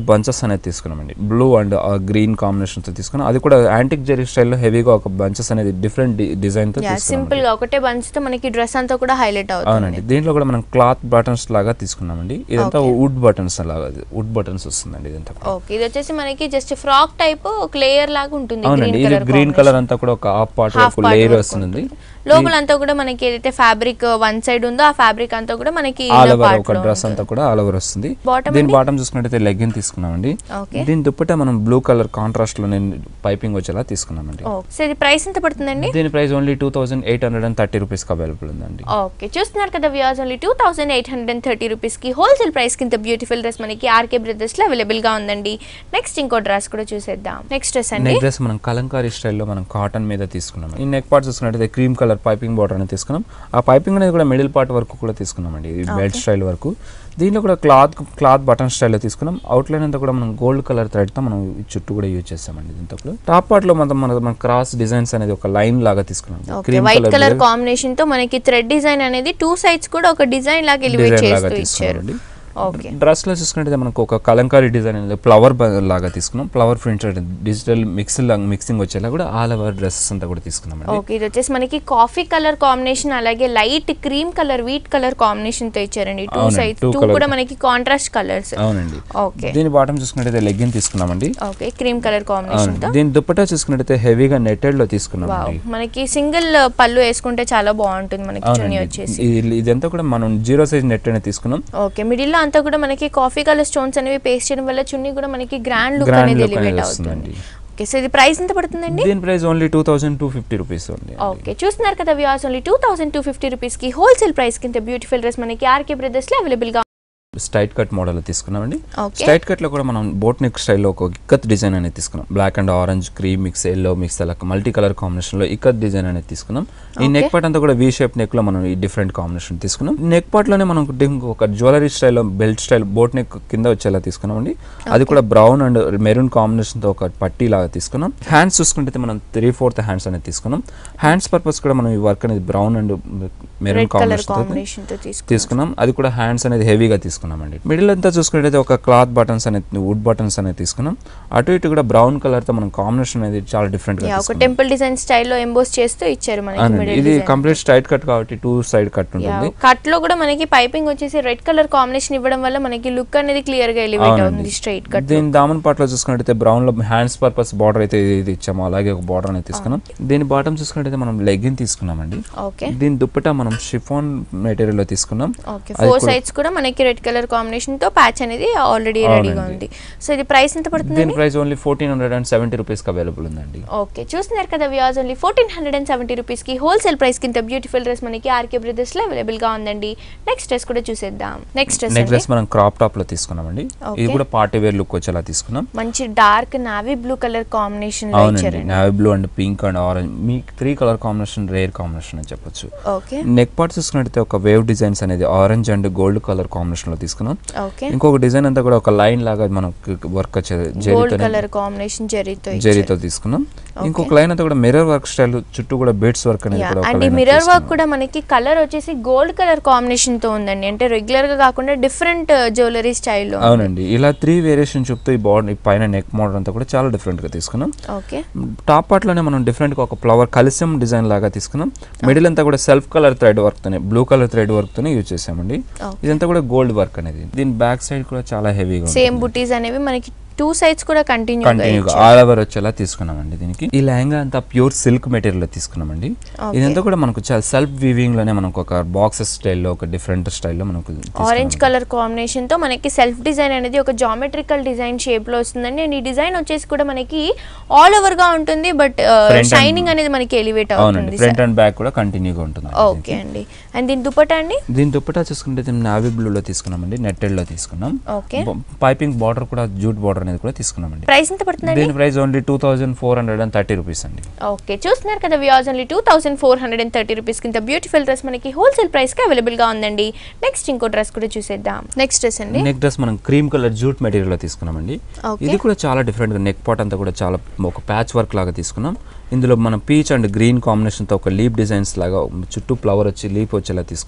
అనేది తీసుకున్నామండి బ్లూ అండ్ గ్రీన్ కాంబినేషన్ తో తీసుకున్నాం అది కూడా యాంటిక్ జెరీ స్టైల్లో హెవీగా ఒక బంచెస్ అనేది డిఫరెంట్ డిజైన్ తో తీసుకున్నాం సింపుల్ గా ఒకటే బంచ్ తో మనకి డ్రెస్ అంతా కూడా హైలైట్ అవుతుంది అవునండి దీంట్లో కూడా మనం క్లాత్ బటన్స్ లాగా తీసుకున్నామండి ఇదంతా వుడ్ బటన్స్ లాగా వుడ్ బటన్స్ వస్తుందండి ఇదంతా కూడా. ఓకే ఇది వచ్చేసి మనకి జస్ట్ ఫ్రాక్ టైప్ ఒక లేయర్ లాగా ఉంటుంది అవునండి గ్రీన్ ఇది కలర్ గ్రీన్ కలర్ అంతా కూడా ఒక హాఫ్ పార్ట్ Half ఒక part లేయర్ వరకు వస్తుంది లోపల అంతా కూడా మనకి ఏదైతే ఫ్యాబ్రిక్ వన్ సైడ్ ఉందో ఆ ఫ్యాబ్రిక్ అంతా కూడా మనకి ఆల్ ఓవర్ ఒక డ్రెస్ అంతా కూడా ఆల్ ఓవర్ వస్తుంది Bottom దీని బాటమ్ చూసుకున్నట్టయితే లెగ్గిన్ తీసుకున్నామండి ఓకే దీని దుప్పట మనం బ్లూ కలర్ కాంట్రాస్ట్ లో నేను పైపింగ్ వచ్చేలా తీసుకున్నామండి సో ఇది ప్రైస్ ఎంత పడుతుందండి దీని price only two thousand eight hundred and thirty rupees available ఉందండి ఓకే చూస్తున్నారు కదా views only two thousand eight hundred and thirty రూపీస్కి హోల్సేల్ ప్రైస్ కింద బ్యూటిఫుల్ డ్రెస్ మనకి ఆర్కే బ్రదర్స్లో అవైలబుల్గా ఉందండి నెక్స్ట్ ఇంకో డ్రెస్ కూడా చూసేద్దాం నెక్స్ట్ డ్రెస్ అండి నెక్ డ్రెస్ మనం కలంకారీ స్టైల్లో మనం కాటన్ మీద తీసుకున్నాం ఈ నెక్ పార్ట్ చూసుకున్నట్టయితే క్రీమ్ కలర్ పైపింగ్ బార్డర్ అనేది తీసుకున్నాం ఆ పైపింగ్ అనేది కూడా మిడిల్ పార్ట్ వరకు కూడా తీసుకున్నామండి ఇది బెల్ట్ స్టైల్ వరకు దీంట్లో కూడా క్లాత్ క్లాత్ బటన్ స్టైల్లో తీసుకున్నాం అవుట్ లైన్ అంతా కూడా మనం గోల్డ్ కలర్ థ్రెడ్తో మనం ఈ చుట్టూ కూడా యూజ్ చేస్తామండి దీంతో కూడా టాప్ పార్ట్ లో మనం మన మన క్రాస్ డిజైన్స్ అనేది ఒక లైన్ లాగా తీసుకున్నాం okay cream white colour colour combination తో మనకి థ్రెడ్ డిజైన్ అనేది టూ సైడ్స్ కూడా ఒక డిజైన్ లాగా ఎలివేట్ డిజైన్ లాగా చేస్తూ ఇచ్చారు తీసుకున్నామండి ఓకే డ్రెస్ లో చూసుకుంటే మనకు ఒక కలంకారీ డిజైన్ అనేది ఫ్లవర్ లాగా తీసుకున్నాం flower printed digital mix mixing వచ్చేలా కూడా ఆల్ ఓవర్ డ్రెస్సెస్ అంతా కూడా తీసుకున్నాం ఓకే ఇది వచ్చేసి మనకి కాఫీ కలర్ కాంబినేషన్ అలాగే light cream colour wheat colour combination తో ఇచ్చారండి టూ అవునండి, సైడ్స్ two టూ colour. కూడా మనకి కాంట్రాస్ట్ కలర్స్ అవునండి ఓకే దీని బాటమ్ చూసుకున్నట్టయితే లెగ్గిన్ తీసుకున్నామండి ఓకే క్రీమ్ కలర్ కాంబినేషన్ తో అవునండి దీని దుప్పటా చూసుకున్నట్టయితే హెవీగా నెట్టెడ్ లో వావ్ తీసుకున్నామండి మనకి సింగిల్ పళ్ళు వేసుకుంటే చాలా బాగుంటుంది మనకి చున్నీ అవునండి వచ్చేసి ఇది- ఇదంతా కూడా మనం జీరో సైజ్ నెట్ అనేది తీసుకున్నాం ఓకే మిడిల్ లో అంతా కూడా మనకి కాఫీ కలర్ స్టోన్స్ అనేవి పేస్ట్ చేయడం వల్ల చున్నీ కూడా మనకి గ్రాండ్ లుక్ Grand అనేది look ఎలివేట్ అనేది అవుతుంది వస్తుందండి. ఓకే సో ఇది ప్రైస్ ఎంత పడుతుందండి దీని price only two thousand two fifty rupees ఉంది ఓకే చూస్తున్నారు కదా views only two thousand two fifty రూపీస్కి హోల్సేల్ ప్రైస్ కింద బ్యూటిఫుల్ డ్రెస్ మనకి ఆర్కే బ్రదర్స్లో అవైలబుల్గా స్ట్రైట్ కట్ మోడల్ తీసుకున్నామండి ఓకే స్ట్రైట్ కట్ లో కూడా మనం బోట్ నెక్ స్టైల్లో ఒక ఇక్కత్ డిజైన్ అనేది తీసుకున్నాం black and orange cream mix yellow mix అలా మల్టీ కలర్ కాంబినేషన్ లో ఇక్కత్ డిజైన్ అనేది తీసుకున్నాం ఈ నెక్ పార్ట్ అంతా కూడా వీ షేప్ నెక్ లో మనం ఈ డిఫరెంట్ కాంబినేషన్ తీసుకున్నాం నెక్ పార్ట్ లోనే మనం dim- ఒక జ్యువెలరీ స్టైల్లో బెల్ట్ స్టైల్ బోట్ నెక్ కింద వచ్చేలా తీసుకున్నామండి అది కూడా బ్రౌన్ అండ్ మెరూన్ కాంబినేషన్ తో ఒక పట్టీ లాగా తీసుకున్నాం హ్యాండ్స్ చూసుకుంటే మనం త్రీ ఫోర్త్ హ్యాండ్స్ అనేది తీసుకున్నాం హ్యాండ్స్ పర్పస్ కూడా మనం ఈ వర్క్ అనేది brown and maroon red colour combination combination తో తీసుకున్నాం తీసుకున్నాం అది కూడా హ్యాండ్స్ అనేది హెవీగా తీసుకున్నామండి మిడిల్ అంతా చూసుకున్నట్టయితే ఒక క్లాత్ బటన్స్ అనేది వుడ్ బటన్స్ అనేది తీసుకున్నాం అటు ఇటు కూడా బ్రౌన్ కలర్ తో మనం కాంబినేషన్ అనేది చాలా డిఫరెంట్ గా యా, ఒక తీసుకున్నాం టెంపుల్ డిజైన్ స్టైల్లో ఎంబోస్ చేస్తూ ఇచ్చారు మనకి అవునండి మిడిల్ ఇది కంప్లీట్ స్ట్రైట్ కట్ కాబట్టి టూ సైడ్ కట్ ఉంటుంది కట్ లో కూడా మనకి పైపింగ్ వచ్చేసి రెడ్ కలర్ కాంబినేషన్ ఇవ్వడం వల్ల మనకి లుక్ అనేది క్లియర్ గా ఎలివేట్ అవునండి. అవుతుంది స్ట్రైట్ కట్ దీని దామన్ పార్ట్ లో చూసుకున్నట్టయితే బ్రౌన్ లో హ్యాండ్స్ పర్పస్ బార్డర్ అయితే ఇది ఇచ్చాము అలాగే ఒక బార్డర్ అనేది తీసుకున్నాం దీని బాటమ్ చూసుకున్నట్టయితే మనం లెగ్గిన్ తీసుకున్నామండి ఓకే దీని దుప్పట మనం షిఫాన్ మెటీరియల్ లో తీసుకున్నాం ఓకే అది ఫోర్ కూడా- సైడ్స్ కూడా మనకి రెడ్ కలర్ కాంబినేషన్ తో ప్యాచ్ అనేది ఆల్రెడీ రెడీగా అవునండి. ఉంది సో ఇది ప్రైస్ ఎంత పడుతుంది దీని price only fourteen hundred and seventy rupees available ఉందండి ఓకే చూస్తున్నారు కదా views only fourteen hundred and seventy రూపీస్కి హోల్సేల్ ప్రైస్ కింద బ్యూటిఫుల్ డ్రెస్ మనకి ఆర్కే బ్రదర్స్లో అవైలబుల్గా ఉందండి నెక్స్ట్ డ్రెస్ కూడా చూసేద్దాం నెక్స్ట్ డ్రెస్ నెక్స్ట్ డ్రెస్ మనం క్రాప్ టాప్ లో తీసుకున్నామండి Okay. ఇది కూడా పార్టీ వేర్ లుక్ వచ్చేలా తీసుకున్నాం మంచి dark navy blue colour combination లో అవునండి ఇచ్చారండి navy blue and pink and orange మీ three colour combination rare combination అని చెప్పొచ్చు ఓకే నెక్ పార్ట్ చూసుకున్నట్టయితే ఒక వేవ్ డిజైన్స్ అనేది orange and gold colour combination లో తీసుకున్నాం ఓకే ఇంకొక డిజైన్ అంతా కూడా ఒక లైన్ లాగా మనం వర్క్ వచ్చేది గోల్డ్ జరీతో కలర్ కాంబినేషన్ జరీతో జరీతో తీసుకున్నాం ఇంకొక లైన్ అంతా కూడా మిర్రర్ వర్క్ స్టైల్ చుట్టూ కూడా బీడ్స్ వర్క్ అనేది కూడా ఒక అండ్ ఈ line మిర్రర్ వర్క్ తీసుకున్నాం. కూడా మనకి కలర్ వచ్చేసి గోల్డ్ కలర్ కాంబినేషన్ తో ఉందండి అంటే రెగ్యులర్ గా కాకుండా డిఫరెంట్ జ్యువెలరీ స్టైల్లో అవునండి ఇలా త్రీ వేరియేషన్ చూపుతూ ఈ బాడీ పైన నెక్ మోడల్ అంతా కూడా చాలా డిఫరెంట్ గా తీసుకున్నాం ఓకే టాప్ పార్ట్ లోనే మనం డిఫరెంట్ గా ఒక ఫ్లవర్ కలిసం డిజైన్ లాగా తీసుకున్నాం మిడిల్ అంతా కూడా సెల్ఫ్ కలర్ థ్రెడ్ వర్క్ తోనే బ్లూ కలర్ థ్రెడ్ వర్క్ తోనే యూజ్ చేసామండి Okay. ఇదంతా కూడా గోల్డ్ వర్క్ అనేది దీని బ్యాక్ సైడ్ కూడా చాలా హెవీగా సేమ్ బుటీస్ అనేవి మనకి టూ సైడ్స్ కూడా కంటిన్యూ కంటిన్యూగా ఆల్ ఓవర్ వచ్చేలా తీసుకున్నామండి దీనికి ఈ లెహంగా అంతా ప్యూర్ సిల్క్ మెటీరియల్ లో తీసుకున్నామండి Okay. ఇదంతా కూడా మనకు చాలా సెల్ఫ్ వీవింగ్ లోనే మనకు ఒక బాక్సెస్ స్టైల్లో ఒక డిఫరెంట్ స్టైల్లో మనకు తీసుకున్నామండి. ఆరెంజ్ కలర్ కాంబినేషన్ తో మనకి సెల్ఫ్ డిజైన్ అనేది ఒక జామెట్రికల్ డిజైన్ షేప్ లో వస్తుందండి అండ్ ఈ డిజైన్ వచ్చేసి కూడా మనకి ఆల్ ఓవర్ గా ఉంటుంది బట్ Front and- షైనింగ్ అనేది మనకి ఎలివేట్ అవునండి అవుతుంది ఫ్రంట్ అండ్ బ్యాక్ కూడా కంటిన్యూగా ఉంటుంది ఓకే అండి అండ్ దీని దుపట్టా అండి దీని దుప్పటా చూసుకుంటే దీన్ని నావీ బ్లూలో తీసుకున్నామండి నెట్టెడ్ లో తీసుకున్నాం ఓకే పైపింగ్ బార్డర్ కూడా జూట్ బార్డర్ అనేది కూడా తీసుకున్నామండి ప్రైస్ ఎంత పడుతుందండి దీని price only two thousand four hundred and thirty rupees అండి ఓకే చూస్తున్నారు కదా views only two thousand four hundred and thirty rupees కింద బ్యూటిఫుల్ డ్రెస్ మనకి హోల్సేల్ ప్రైస్ కి అవైలబుల్ గా ఉందండి నెక్స్ట్ ఇంకో డ్రెస్ కూడా చూసేద్దాం నెక్స్ట్ డ్రెస్ అండి నెక్ డ్రెస్ మనం క్రీమ్ కలర్ జూట్ మెటీరియల్ లో తీసుకున్నామండి Okay. ఇది కూడా చాలా డిఫరెంట్ గా నెక్ పాట్ అంతా కూడా చాలా ఒక ప్యాచ్ వర్క్ లాగా తీసుకున్నాం ఇందులో మనం పీచ్ అండ్ గ్రీన్ కాంబినేషన్ తో ఒక లీప్ డిజైన్స్ లాగా చుట్టూ ఫ్లవర్ వచ్చి లీప్ వచ్చేలా తీసుకున్నాం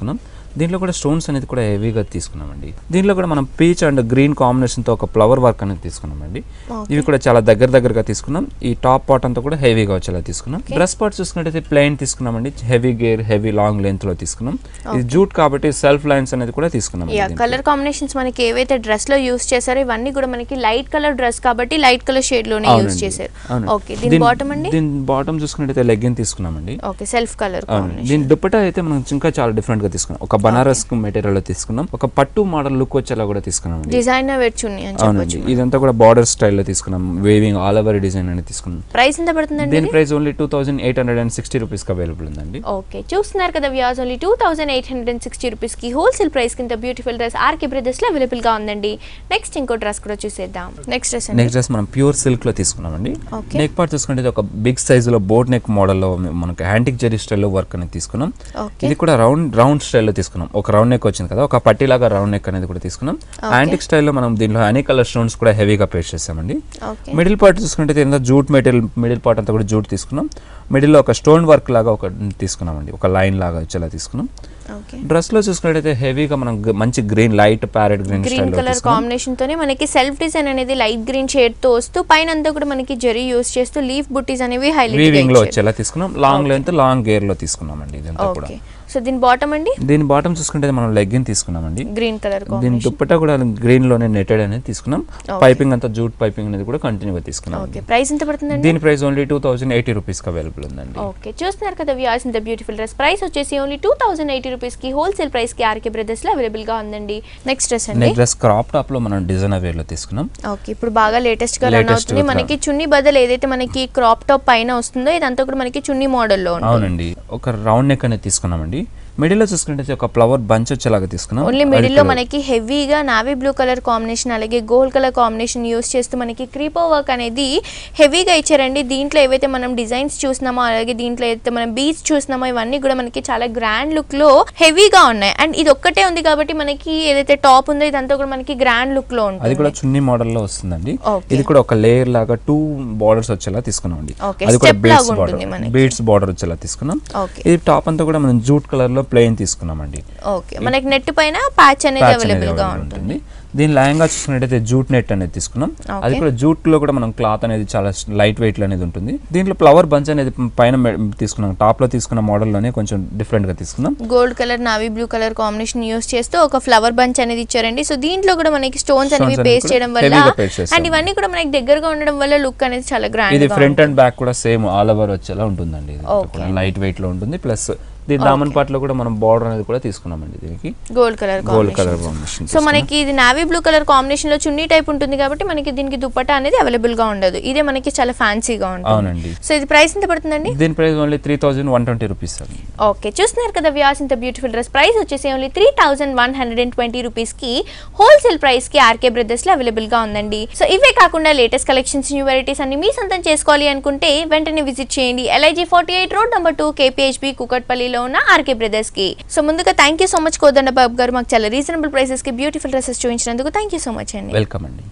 దీంట్లో కూడా స్టోన్స్ అనేది కూడా హెవీగా తీసుకున్నామండి దీంట్లో కూడా మనం పీచ్ అండ్ గ్రీన్ కాంబినేషన్తో ఒక ఫ్లవర్ వర్క్ అనేది తీసుకున్నామండి ఇవి కూడా చాలా దగ్గర దగ్గరగా తీసుకున్నాం ఈ టాప్ పార్ట్ అంతా కూడా హెవీగా వచ్చేలా తీసుకున్నాం డ్రెస్ పార్ట్ చూసుకున్నట్టయితే ప్లెయిన్ తీసుకున్నామండి heavy gear heavy long length లో తీసుకున్నాం ఇది జూట్ కాబట్టి సెల్ఫ్ లైన్స్ అనేది కూడా తీసుకున్నాం యా కలర్ కాంబినేషన్స్ మనకి ఏవైతే డ్రెస్ లో యూస్ చేశారో ఇవన్నీ కూడా మనకి లైట్ కలర్ డ్రెస్ కాబట్టి లైట్ కలర్ షేడ్ లోనే యూస్ అవునండి. చేశారు అవును. ఓకే దీని దీని- బాటమ్ అండి దీని బాటమ్ చూసుకున్నట్టయితే లెగ్గిన్ తీసుకున్నామండి ఓకే సెల్ఫ్ కలర్ అవును దీని దుప్పటా అయితే మనం ఇంకా చాలా డిఫరెంట్ గా తీసుకున్నాం ఒక బనారస్ మెటీరియల్ లో తీసుకున్నాం ఒక పట్టు మోడల్ లుక్ వచ్చేలా కూడా తీసుకున్నాం డిజైనర్ వేర్ చున్నీ అని అవునండి చెప్పొచ్చు ఇదంతా కూడా బార్డర్ స్టైల్లో తీసుకున్నాం వేవింగ్ ఆల్ ఓవర్ డిజైన్ అనేది తీసుకున్నాం ప్రైస్ ఎంత పడుతుందండి దీని price only two thousand eight hundred and sixty rupees available ఉందండి ఓకే చూస్తున్నారు కదా views only two thousand eight hundred and sixty రూపీస్కి హోల్సేల్ ప్రైస్ కింద బ్యూటిఫుల్ డ్రెస్ ఆర్కే బ్రదర్స్లో అవైలబుల్గా ఉందండి నెక్స్ట్ ఇంకో డ్రెస్ కూడా చూసేద్దాం నెక్స్ట్ డ్రెస్ అండి నెక్స్ట్ డ్రెస్ మనం ప్యూర్ సిల్క్ లో తీసుకున్నామండి Okay. నెక్ పార్ట్ చూసుకుంటే ఇది ఒక బిగ్ సైజ్ లో బోట్ నెక్ మోడల్లో మనకి యాంటిక్ జెరీ స్టైల్లో వర్క్ అనేది తీసుకున్నాం ఓకే ఇది కూడా రౌండ్ రౌండ్ స్టైల్లో తీసుకున్నాం ఒక రౌండ్ నెక్ వచ్చింది కదా ఒక పట్టీలాగా రౌండ్ నెక్ అనేది కూడా తీసుకున్నాం యాంటిక్ స్టైల్లో మనం దీనిలో అన్ని కలర్ స్టోన్స్ కూడా హెవీగా పేస్ట్ చేసామండి ఓకే మిడిల్ పార్ట్ చూసుకుంటే కింద జూట్ మెటీరియల్ మిడిల్ పార్ట్ అంతా కూడా జూట్ తీసుకున్నాం మిడిల్లో ఒక స్టోన్ వర్క్ లాగా ఒక తీసుకున్నామండి ఒక లైన్ లాగా వచ్చేలా తీసుకున్నాం ఓకే డ్రెస్ లో చూసుకున్నట్టయితే హెవీగా మనం గ- మంచి green light parrot green green స్టైల్లో కలర్ తీసుకున్నాం కాంబినేషన్ తోనే మనకి సెల్ఫ్ డిజైన్ అనేది లైట్ గ్రీన్ షేడ్ తో వస్తూ పైన అంతా కూడా మనకి జరీ యూస్ చేస్తూ లీఫ్ బుట్టీస్ అనేవి వీవింగ్ లో హైలైట్ వచ్చేలా తీసుకున్నాం లాంగ్ లెంత్ లాంగ్ గేర్ లో తీసుకున్నామండి ఇదంతా కూడా ఓకే సో దీని బాటమ్ అండి దీని బాటమ్ చూసుకుంటే మనం లెగ్గిన్ తీసుకున్నామండి గ్రీన్ కలర్ దీని కాంబినేషన్ దుప్పట్టా కూడా గ్రీన్ లోనే నెటెడ్ అనేది తీసుకున్నాం పైపింగ్ అంతా జూట్ పైపింగ్ అనేది కూడా కంటిన్యూగా తీసుకున్నాం ఓకే ప్రైస్ ఎంత పడుతుందండి దీని price only two thousand eighty rupees available ఉందండి ఓకే చూస్తున్నారు కదా వ్యూస్ ఇంత బ్యూటిఫుల్ డ్రెస్ ప్రైస్ వచ్చేసి ఓన్లీ టూ థౌసండ్ ఎయిటీ రూపీస్కి హోల్సేల్ ప్రైస్కి ఆర్కే బ్రదర్స్లో అవైలబుల్గా ఉందండి నెక్స్ట్ డ్రెస్ అండి నెక్ డ్రెస్ క్రాప్ టాప్ లో మనం డిజైనర్ వేర్ లో తీసుకున్నాం ఓకే ఇప్పుడు బాగా లేటెస్ట్ గా రన్ Latest అవుతుంది గా. మనకి చున్నీ బదులు ఏదైతే మనకి క్రాప్ టాప్ పైన వస్తుందో ఇదంతా కూడా మనకి చున్నీ మోడల్లో ఉంటుంది అవునండి ఒక రౌండ్ నెక్ అనేది తీసుకున్నామండి మిడిల్ లో చూసుకుంటే ఒక ఫ్లవర్ బంచ్ వచ్చేలాగా తీసుకున్నాం ఓన్లీ అది మిడిల్ లో కూడా- మనకి హెవీగా నావీ బ్లూ కలర్ కాంబినేషన్ అలాగే గోల్డ్ కలర్ కాంబినేషన్ యూస్ చేస్తూ మనకి క్రీపో వర్క్ అనేది హెవీగా ఇచ్చారండి దీంట్లో ఏవైతే మనం డిజైన్స్ చూసినామో అలాగే దీంట్లో ఏదైతే మనం బీచ్ చూసినామో ఇవన్నీ కూడా మనకి చాలా గ్రాండ్ లుక్ లో హెవీగా ఉన్నాయి అండ్ ఇది ఒక్కటే ఉంది కాబట్టి మనకి ఏదైతే టాప్ ఉందో ఇదంతా కూడా మనకి గ్రాండ్ లుక్ లో అది ఉంటుంది కూడా చున్నీ మోడల్ లో వస్తుందండి Okay. ఇది కూడా ఒక లేయర్ లాగా టూ బార్డర్స్ వచ్చేలా తీసుకున్నామండి Okay, అది కూడా step బీడ్స్ లాగా ఉంటుంది బార్డర్ మనకి. బీడ్స్ బార్డర్ వచ్చేలా తీసుకున్నాం ఓకే ఇది టాప్ అంతా కూడా మనం జూట్ కలర్ లో ప్లెయిన్ తీసుకున్నామండి ఓకే మనకి నెట్ పైన ప్యాచ్ అనేది Patch అనేది అవైలబుల్ గా available ఉంటుంది దీని లయంగా చూసుకున్నట్టయితే జూట్ నెట్ అనేది తీసుకున్నాం Okay. అది కూడా జూట్ లో కూడా మనం క్లాత్ అనేది చాలా లైట్ వెయిట్ లో అనేది ఉంటుంది దీంట్లో ఫ్లవర్ బంచ్ అనేది పైన మె- తీసుకున్నాం టాప్ లో తీసుకున్న మోడల్ లోనే కొంచెం డిఫరెంట్ గా తీసుకున్నాం gold colour navy blue colour combination use చేస్తూ ఒక ఫ్లవర్ బంచ్ అనేది ఇచ్చారండి సో దీంట్లో కూడా మనకి స్టోన్స్ అనేవి Stones అనేవి పేస్ట్ కూడా చేయడం వల్ల heavy గా paste చేస్తాం. అండ్ ఇవన్నీ కూడా మనకి దగ్గరగా ఉండడం వల్ల లుక్ అనేది చాలా గ్రాండ్ ఇది ఫ్రంట్ అండ్ బ్యాక్ కూడా సేమ్ ఆల్ ఓవర్ వచ్చేలా ఉంటుందండి Okay. లైట్ వెయిట్ లో ఉంటుంది ప్లస్ దీని దామన్ పార్ట్ లో కూడా మనం బార్డర్ అనేది కూడా తీసుకున్నామండి దీనికి gold colour gold colour combination combination so మనకి ఇది నావీ బ్లూ కలర్ కాంబినేషన్ లో చున్నీ టైప్ ఉంటుంది కాబట్టి మనకి దీనికి దుప్పటా అనేది అవైలబుల్ గా ఉండదు ఇదే మనకి చాలా ఫ్యాన్సీగా ఉంటుంది అవునండి సో ఇది ప్రైస్ ఎంత పడుతుందండి దీని price only three thousand one twenty rupees అండి ఓకే చూస్తున్నారు కదా వ్యాస్ ఇంత బ్యూటిఫుల్ డ్రెస్ ప్రైస్ వచ్చేసి only three thousand one hundred and twenty రూపీస్కి హోల్సేల్ ప్రైస్కి ఆర్కే బ్రదర్స్లో అవైలబుల్గా ఉందండి సో ఇవే కాకుండా లేటెస్ట్ కలెక్షన్స్ న్యూ వెరైటీస్ అన్ని మీ సొంతం చేసుకోవాలి అనుకుంటే వెంటనే విజిట్ చేయండి LIG forty eight road number two KPHB కుకట్పల్లిలో ఉన్న ఆర్కే బ్రదర్స్కి సో ముందుగా thank you so much Kodanda Babu garu మాకు చాలా రీజనబుల్ ప్రైసెస్కి బ్యూటిఫుల్ డ్రెస్సెస్ చూపించినందుకు థ్యాంక్ యూ సో మచ్ అండి వెల్కమ్ అండి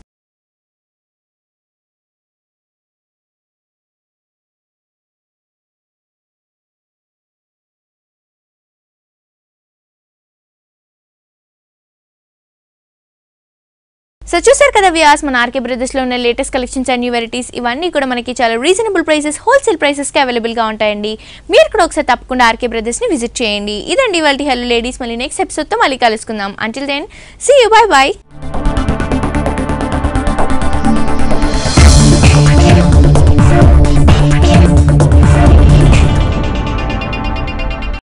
సో చూసారు కదా వ్యాస్ మన ఆర్కే బ్రదర్స్ లో ఉన్న latest collections and new varieties ఇవన్నీ కూడా మనకి చాలా రీజనబుల్ ప్రైసెస్ హోల్సేల్ ప్రైసెస్ కి అవైలబుల్ గా ఉంటాయండి మీరు కూడా ఒకసారి తప్పకుండా ఆర్కే బ్రదర్స్ ని విజిట్ చేయండి ఇదండి వాళ్ళ హెల్లో లేడీస్ మళ్ళీ నెక్స్ట్ ఎపిసోడ్ తో మళ్ళీ కలుసుకుందాం until then see you bye bye